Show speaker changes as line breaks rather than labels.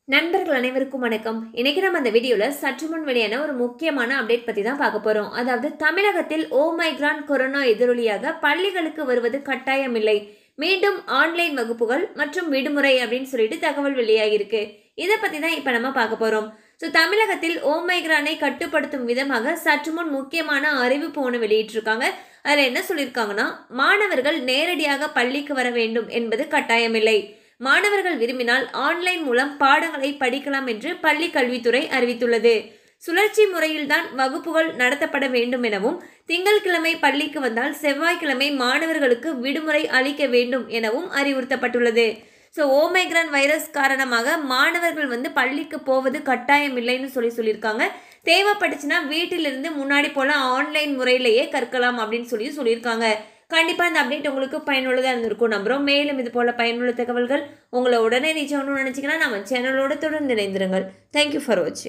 நண்பர்கள் அனைவருக்கும் வணக்கம் இன்னைக்கு நம்ம அந்த வீடியோல சற்று முன் வெளியான ஒரு முக்கியமான அப்டேட் பத்தி தான் பார்க்க போறோம் அதாவது தமிழகத்தில் ஓமைக்ரான் கொரோனா எதிரொலியாக பள்ளிகளுக்கு வருவது கட்டாயமில்லை மீண்டும் ஆன்லைன் வகுப்புகள் மற்றும் விடுமுறை அப்படின்னு சொல்லிட்டு தகவல் வெளியாகிருக்கு இதை பத்தி தான் இப்ப நம்ம பார்க்க போறோம் ஸோ தமிழகத்தில் ஓமைக்ரானை கட்டுப்படுத்தும் விதமாக சற்று முன் முக்கியமான அறிவிப்பு ஒன்று வெளியிட்டிருக்காங்க அதில் என்ன சொல்லியிருக்காங்கன்னா மாணவர்கள் நேரடியாக பள்ளிக்கு வர வேண்டும் என்பது கட்டாயமில்லை மாணவர்கள் விரும்பினால் ஆன்லைன் மூலம் பாடங்களை படிக்கலாம் என்று பள்ளி கல்வித்துறை அறிவித்துள்ளது சுழற்சி முறையில்தான் வகுப்புகள் நடத்தப்பட வேண்டும் எனவும் திங்கட்கிழமை பள்ளிக்கு வந்தால் செவ்வாய்க்கிழமை மாணவர்களுக்கு விடுமுறை அளிக்க வேண்டும் எனவும் அறிவுறுத்தப்பட்டுள்ளது ஸோ ஓமைக்ரான் வைரஸ் காரணமாக மாணவர்கள் வந்து பள்ளிக்கு போவது கட்டாயம் இல்லைன்னு சொல்லி சொல்லியிருக்காங்க தேவைப்பட்டுச்சுன்னா வீட்டிலிருந்து முன்னாடி போல ஆன்லைன் முறையிலேயே கற்கலாம் அப்படின்னு சொல்லி சொல்லியிருக்காங்க கண்டிப்பாக இந்த அப்டேட் உங்களுக்கு பயனுள்ளதாக இருந்திருக்கும் நம்புகிறோம் மேலும் இது போல பயனுள்ள தகவல்கள் உங்களை உடனே ரீச் ஆகணும்னு நினச்சிங்கன்னா நம்ம சேனலோட தொடர்ந்து இணைந்திருங்கள் தேங்க்யூ ஃபார் வாட்சிங்